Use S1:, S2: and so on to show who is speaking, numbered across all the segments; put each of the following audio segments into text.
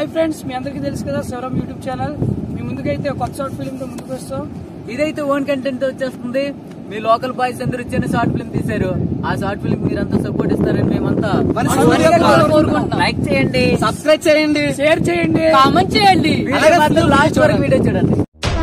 S1: Hi friends మీ అందరికీ తెలుసు కదా శివరామ్ యూట్యూబ్ ఛానల్ మీ ముందుకైతే కొత్త షార్ట్ ఫిల్మ్ తో ముందుకు వస్తాం
S2: ఇదైతే ఓన్ కంటెంట్ వచ్చేస్తుంది మీ లోకల్ బాయ్స్ అందరూ చిన్న షార్ట్ ఫిల్మ్ తీశారు ఆ షార్ట్ ఫిల్మ్ మీరంతా సపోర్ట్ ఇస్తారని మేమంతా
S1: మనస్ఫూర్తిగా
S2: కోరుకుంటున్నాం లైక్ చేయండి
S3: సబ్స్క్రైబ్ చేయండి
S1: షేర్ చేయండి
S2: కామెంట్ చేయండి
S3: అలాగే
S2: మాత్రం
S3: full
S2: లాస్ట్ వరకు వీడియో చూడండి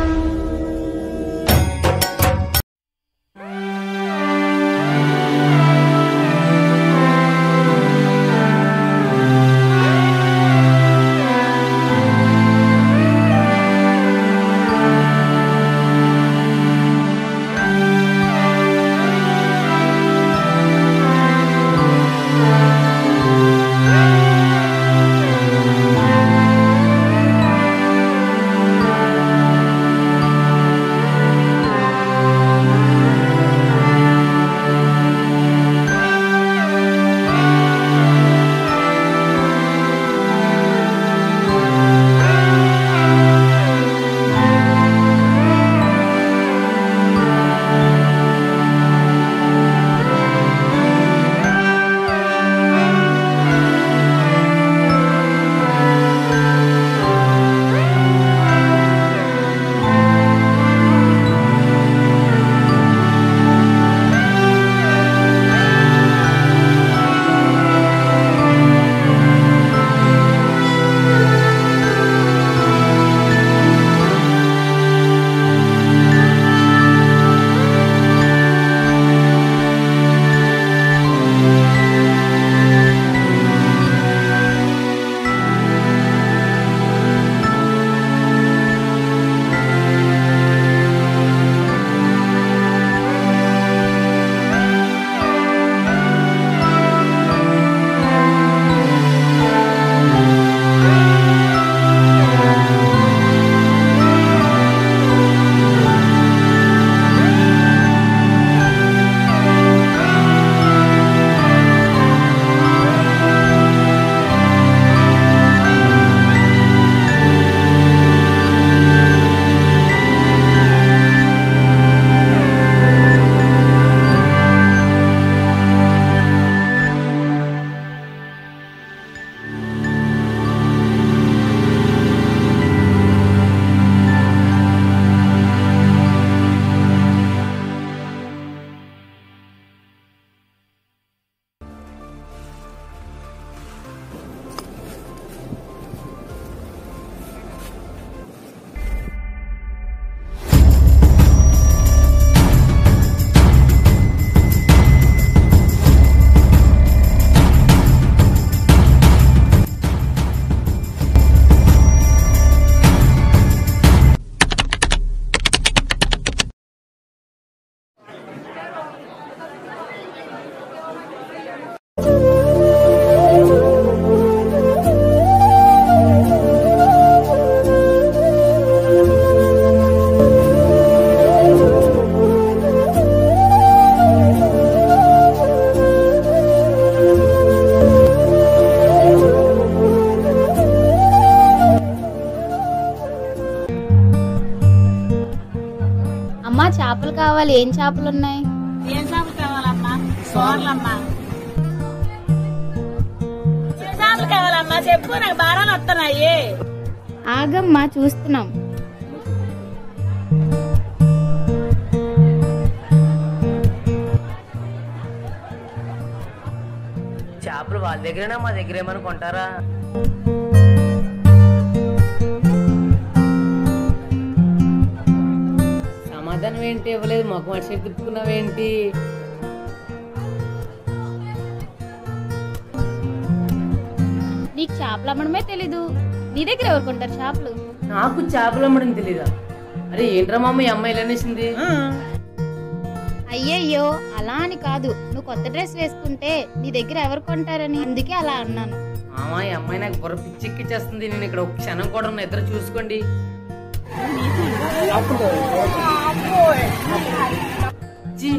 S4: అమ్మా చేపలు కావాలి ఏం చేపలు ఉన్నాయి
S5: ఏం చేపలు కావాలమ్మా సోర్లమ్మా ఏం చేపలు కావాలమ్మా చెప్పు నాకు బారాలు వస్తున్నాయి
S4: ఆగమ్మా చూస్తున్నాం
S2: చేపలు వాళ్ళ దగ్గరేనా మా దగ్గర ఏమైనా కొంటారా సమాధానం ఏంటి ఇవ్వలేదు మొక్క మనిషి తిప్పుకున్నావేంటి
S4: నీకు చేపలు అమ్మడమే తెలీదు నీ దగ్గర ఎవరు కొంటారు చేపలు
S2: నాకు చేపలు అమ్మడం తెలీదా అరే ఏంట్రా మామ ఈ అమ్మాయి ఇలా అనేసింది
S4: అయ్యయ్యో అలా అని కాదు నువ్వు కొత్త డ్రెస్ వేసుకుంటే నీ దగ్గర ఎవరు కొంటారని అందుకే అలా అన్నాను
S2: మామ ఈ అమ్మాయి నాకు బుర్ర పిచ్చెక్కిచ్చేస్తుంది నేను ఇక్కడ ఒక క్షణం కూడా ఉన్న ఇద్దరు చూసుకోండి జీ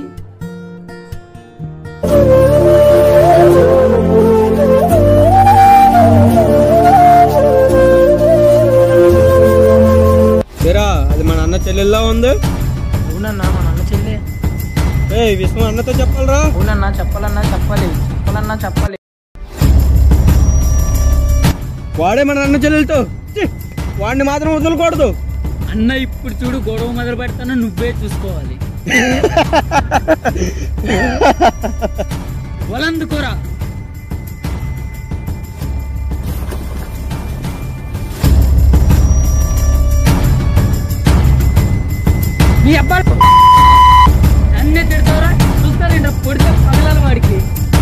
S3: ఏరా అది మన అన్న చెల్లెల్లా ఉంది
S1: అవునన్నా మా నాన్న చెల్లి
S3: ఏ విశ్వం అన్నతో చెప్పాలరా
S1: అవునన్నా చెప్పాలన్నా చెప్పాలి చెప్పాలన్నా చెప్పాలి
S3: వాడే మన అన్న చెల్లెలతో ఛీ, వాడిని మాత్రం వదలకూడదు
S2: అన్న ఇప్పుడు చూడు గొడవ మొదలు పెడతాను నువ్వే చూసుకోవాలి వలందుకోరా నీ అబ్బాయి నన్నే తిడతావరా చూస్తానండి పొడితే పగలాలి వాడికి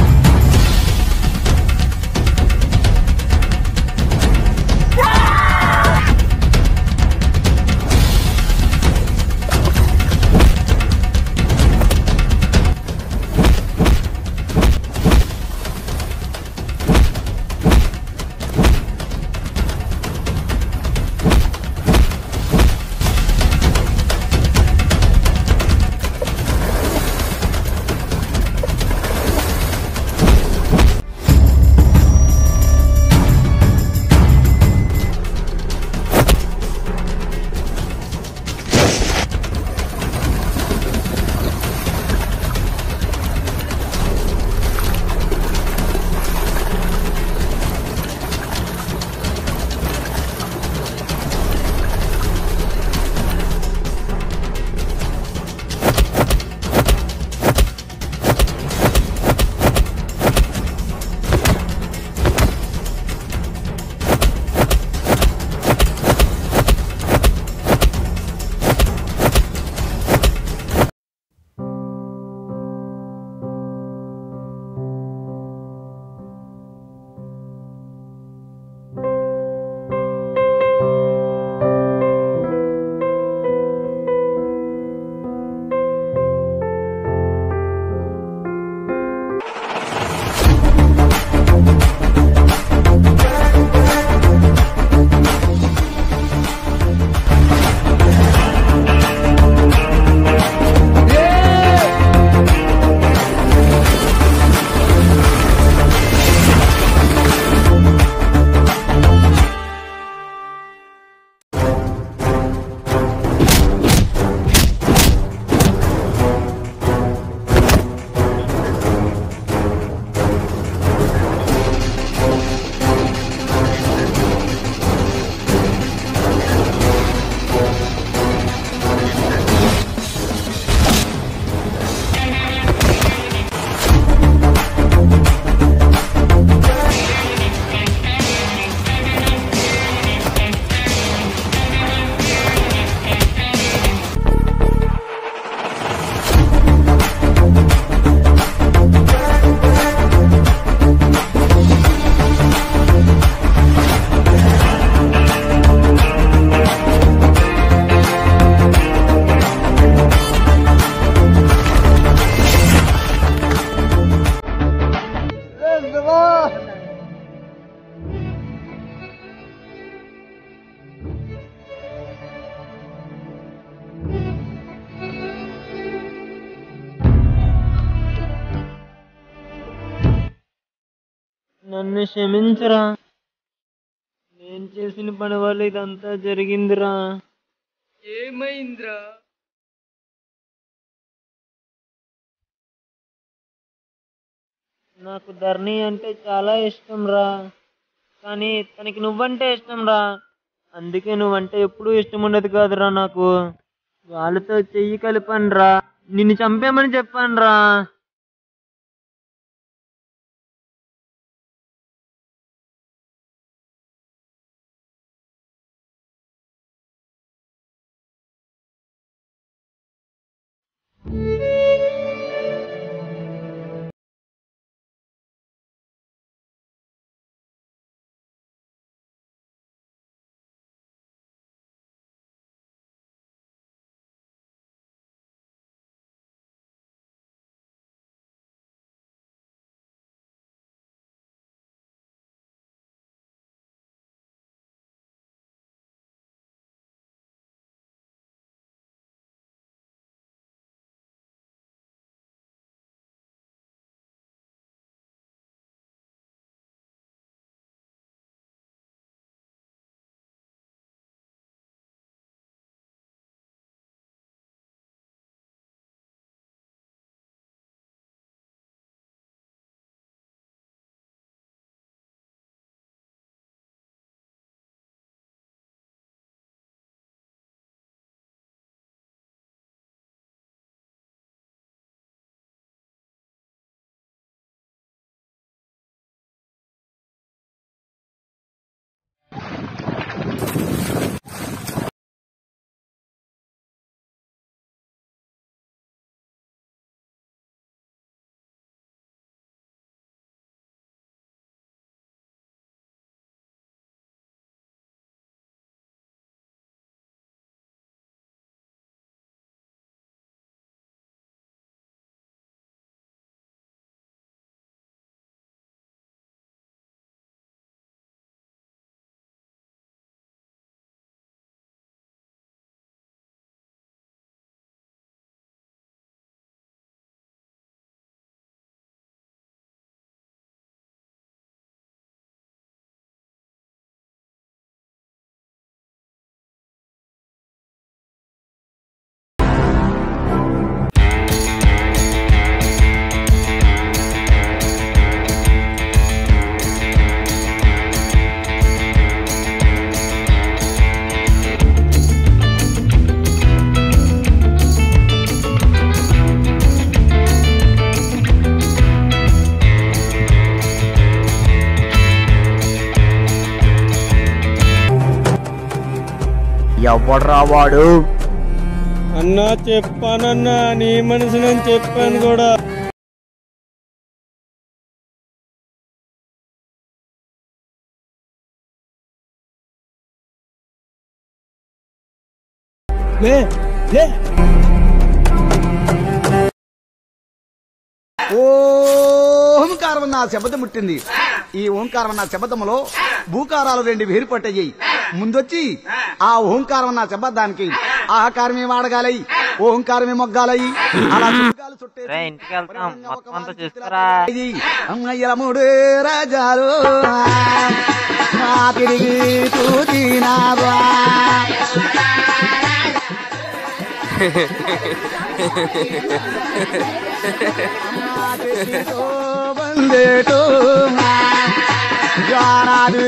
S6: నన్ను క్షమించరా నేను చేసిన పని వల్ల ఇదంతా జరిగిందిరా
S2: ఏమైందిరా
S6: నాకు ధరణి అంటే చాలా ఇష్టం రా కానీ తనకి నువ్వంటే ఇష్టం రా అందుకే నువ్వంటే ఎప్పుడూ ఇష్టం ఉండదు కాదురా నాకు వాళ్ళతో చెయ్యి కలిపాను రా నిన్ను చంపేమని చెప్పాను రా
S7: ఎవడ్రా వాడు
S3: అన్నా చెప్పానన్నా నీ మనసునని చెప్పాను కూడా లే లే
S7: ఓంకారం నా శబ్దం ముట్టింది ఈ ఓంకారం నా శబ్దములో భూకారాలు రెండు వేరుపట్టయ్యాయి ముందొచ్చి ఆ ఓంకారం నా శబ్దానికి ఆకారమే వాడగాలయి ఓంకారమే మొగ్గాలయి అలా చుట్టుగాలు చుట్టేసి
S6: రే ఇంటికి వెళ్తాం మొత్తం అంతా చూసుకురా
S7: ఇది అమ్మయ్య మూడు రాజాలు నా తిరిగి చూచినారా ಬಂದೇಟು ಜಾನಾಡು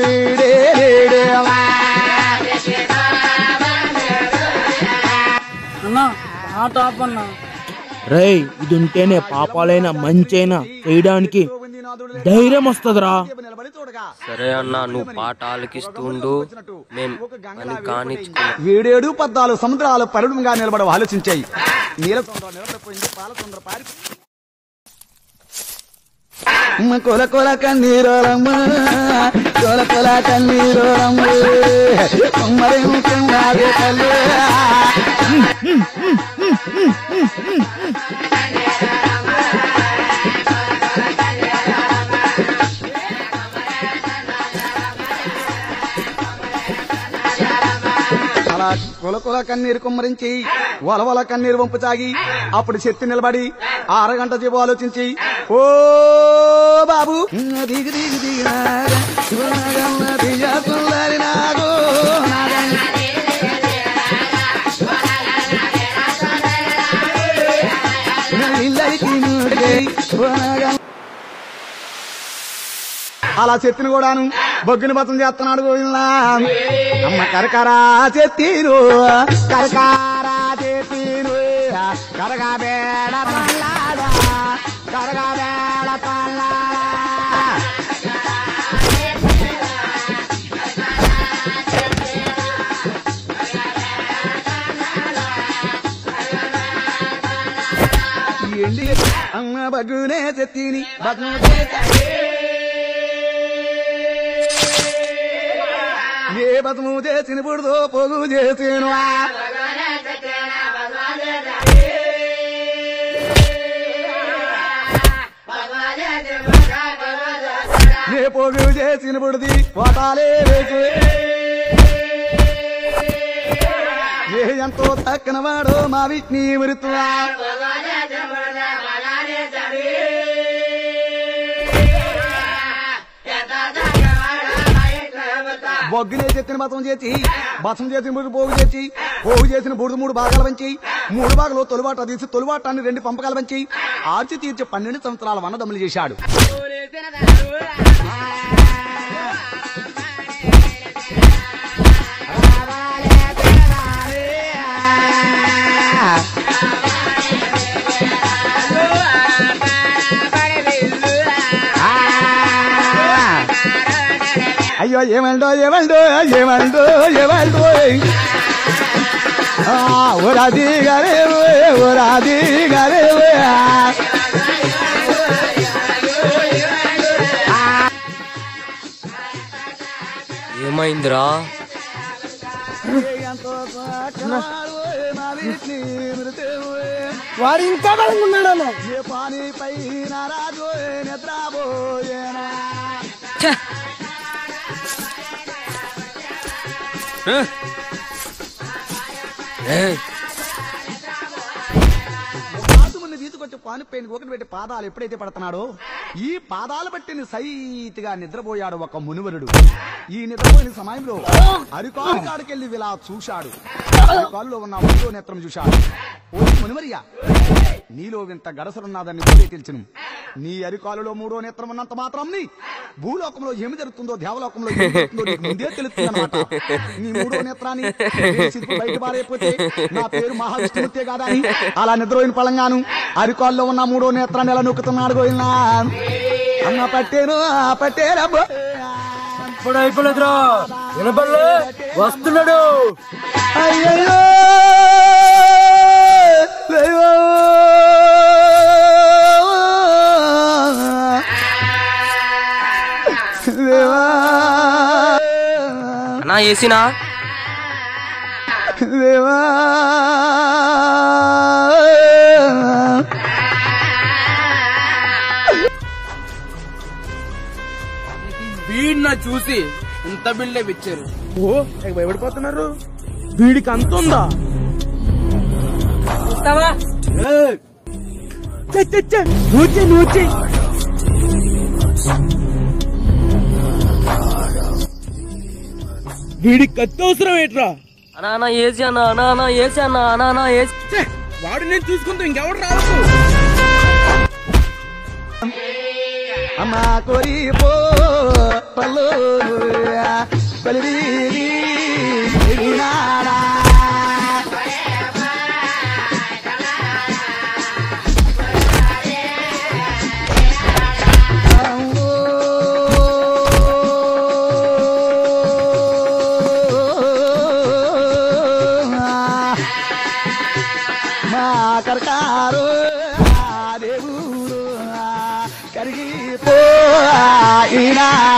S1: అన్నా ఆ టాప్ అన్నా
S3: రేయ్ ఇది ఉంటేనే పాపాలైనా మంచైనా చేయడానికి ధైర్యం వస్తుందిరా
S8: సరే అన్న నువ్వు పాట ఆలకిస్తుండు మేం పని కానిచ్చుకున్నాం
S7: ఏడేడు పద్నాలుగు సముద్రాలు పరుడుగా నిలబడి ఆలోచించాయి నీలసముద్రం నిలబడిపోయింది పాలసముద్ర పారి అమ్మ కొల కొల కన్నీరోరమ్మ కొల కొల కన్నీరోరమ్మ కొమ్మరే ముఖ్యంగాదే తల్లి అలా కొల కొల కన్నీరు కుమ్మరించి వలవల కన్నీరు వంపు తాగి అప్పుడు చెత్తి నిలబడి ఆ అరగంట సేపు ఆలోచించి ఓ బాబు దిగు దిగు దిగు నాగా, గుణగమ్మ దిగ సుందరి నాగు నాగా. ఇల్లరికి నూడిగై గుణగమ్మ అలా చెత్తిని కూడాను బొగ్గుని బతం చేస్తున్నాడు గోవిందా అమ్మ కరకరా చెత్తిను కరకారా చెత్తిను కరగా బేడ పల్లాడా కరగా బేడ పల్లాడా ఎండి అమ్మ బగ్గునే చెత్తిని బగ్గు ఏ బతము చేసిన పుడుదో పొగు చేసేను ఏ పొగు చేసిన పుడిది పోటాలే వేసు ఏ ఎంతో తక్కన వాడో మా విష్ణి మృతువా బొగ్గునే చెత్తిన బతం చేసి బతం చేసిన బుడ్డు పోగు చేసి పోగు చేసిన బుడిద మూడు భాగాలు పంచి మూడు భాగాలు తొలిబాట తీసి తొలిబాటాన్ని రెండు పంపకాలు పంచి ఆర్చి తీర్చి పన్నెండు సంవత్సరాల వన్నదమ్ములు చేశాడు అయ్యో ఏమండో ఏమండో ఏమండో ఏమండో ఆ, ఓరాది గారే ఓరాది గారే
S8: ఏమైందిరా
S1: వాడు ఇంకా బలంగా ఉన్నాడు అన్న
S7: ఏ పాని పై నారాజు నిద్రపోయేనా బాతుముని తీసుకొచ్చి పాను పైన ఒకటి పెట్టి పాదాలు ఎప్పుడైతే పడుతున్నాడో ఈ పాదాలు పట్టిన సైతిగా నిద్రపోయాడు ఒక మునివరుడు ఈ నిద్రపోయిన సమయంలో అరికాలు కాడికెళ్ళి ఇలా చూశాడు అరికాలులో ఉన్న మూడో నేత్రం చూశాడు ఓ మునివరియా నీలో వింత గడసరున్నదని ముందే తెలుసును నీ అరికాలులో మూడో నేత్రం ఉన్నంత మాత్రం నీ భూలోకంలో ఏమి జరుగుతుందో దేవలోకంలో ఏమి జరుగుతుందో నీకు ముందే తెలుస్తుందన్నమాట నీ మూడో నేత్రాన్ని నేను సిగ్గు బయట పారైపోతే నా పేరు మహావిష్ణుమూర్తే కాదా అని అలా నిద్రపోయిన పళంగాను అరికాల్లో ఉన్న మూడో నేత్రాన్ని ఎలా నొక్కుతున్నాడు గోయినా అన్న పట్టేను ఆ పట్టేరబ్బో
S3: ఇప్పుడు అయిపోలేదురా వినపడలే వస్తున్నాడు
S7: అయ్యయ్యో
S8: అన్నా వేసినా
S3: వీడిన చూసి ఇంత బిల్డప్ ఇచ్చారు ఓ తెగ భయపడిపోతున్నారు వీడికి అంత ఉందా
S1: చూస్తావా
S3: ఏయ్! చ్చ, చ్చ, చ్చ! నువ్వు చెయ్, నువ్వు చెయ్. వీడికి కత్తి అవసరం ఏంట్రా
S8: అన్నా అన్నా వేసి అన్నా అన్నా అన్నా వేసి అన్నా అన్నా అన్నా వేసి
S3: చ్చ! వాడు నేను చూసుకుంటూ ఇంకెవడు రావచ్చు
S7: అమ్మా కోరి పో పల్లు బలివీరి ఎడినాడా. మా కర్కారు ఆ దేవుడు ఆ కరిగిపో ఈనా